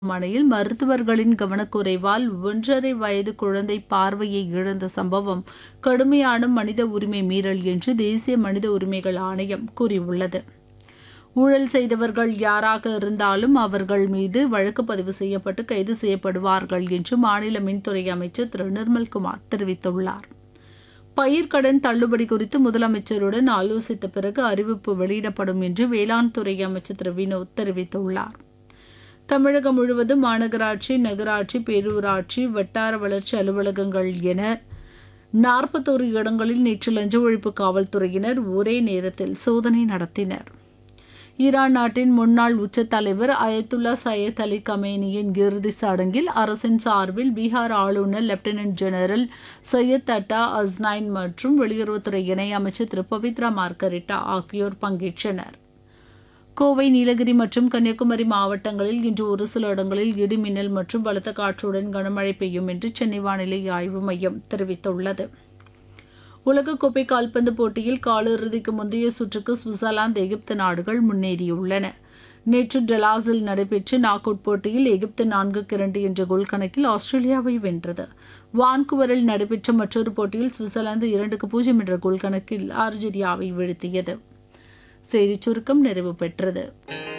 மனையில் மருத்துவர்களின் கவனக்குறைவால் ஒன்றரை வயது குழந்தை பார்வையை இழந்த சம்பவம் கடுமையான மனித உரிமை மீறல் என்று தேசிய மனித உரிமைகள் ஆணையம் கூறியுள்ளது ஊழல் செய்தவர்கள் யாராக இருந்தாலும் அவர்கள் மீது வழக்கு பதிவு செய்யப்பட்டு கைது செய்யப்படுவார்கள் என்று மாநில மின்துறை அமைச்சர் திரு நிர்மல்குமார் தெரிவித்துள்ளார் பயிர்க்கடன் தள்ளுபடி குறித்து முதலமைச்சருடன் ஆலோசித்த பிறகு அறிவிப்பு வெளியிடப்படும் என்று வேளாண் துறை அமைச்சர் திரு வினோத் தெரிவித்துள்ளார் தமிழகம் முழுவதும் மாநகராட்சி நகராட்சி பேரூராட்சி வட்டார வளர்ச்சி அலுவலகங்கள் என நாற்பத்தோரு இடங்களில் நேற்று லஞ்ச ஒழிப்பு காவல்துறையினர் ஒரே நேரத்தில் சோதனை நடத்தினர் ஈரான் நாட்டின் முன்னாள் உச்ச தலைவர் அயத்துல்லா சையத் அலி கமேனியின் இறுதி சடங்கில் அரசின் சார்பில் பீகார் ஆளுநர் லெப்டினன்ட் ஜெனரல் சையத் அட்டா அஸ்னைன் மற்றும் வெளியுறவுத்துறை இணையமைச்சர் திரு பவித்ரா மார்கரிட்டா ஆகியோர் பங்கேற்றனர் கோவை நீலகிரி மற்றும் கன்னியாகுமரி மாவட்டங்களில் இன்று ஒரு சில இடங்களில் இடி மின்னல் மற்றும் பலத்த காற்றுடன் கனமழை பெய்யும் என்று சென்னை வானிலை ஆய்வு மையம் தெரிவித்துள்ளது உலகக்கோப்பை கால்பந்து போட்டியில் காலிறுதிக்கு முந்தைய சுற்றுக்கு சுவிட்சர்லாந்து எகிப்து நாடுகள் முன்னேறியுள்ளன நேற்று டெலாஸில் நடைபெற்ற நாக் அவுட் போட்டியில் எகிப்து நான்குக்கு இரண்டு என்ற கோல் கணக்கில் ஆஸ்திரேலியாவை வென்றது வான்குவரில் நடைபெற்ற மற்றொரு போட்டியில் சுவிட்சர்லாந்து இரண்டுக்கு பூஜ்ஜியம் என்ற கோல் கணக்கில் அர்ஜென்டினாவை வீழ்த்தியது செய்திச் சுருக்கம் நிறைவு பெற்றது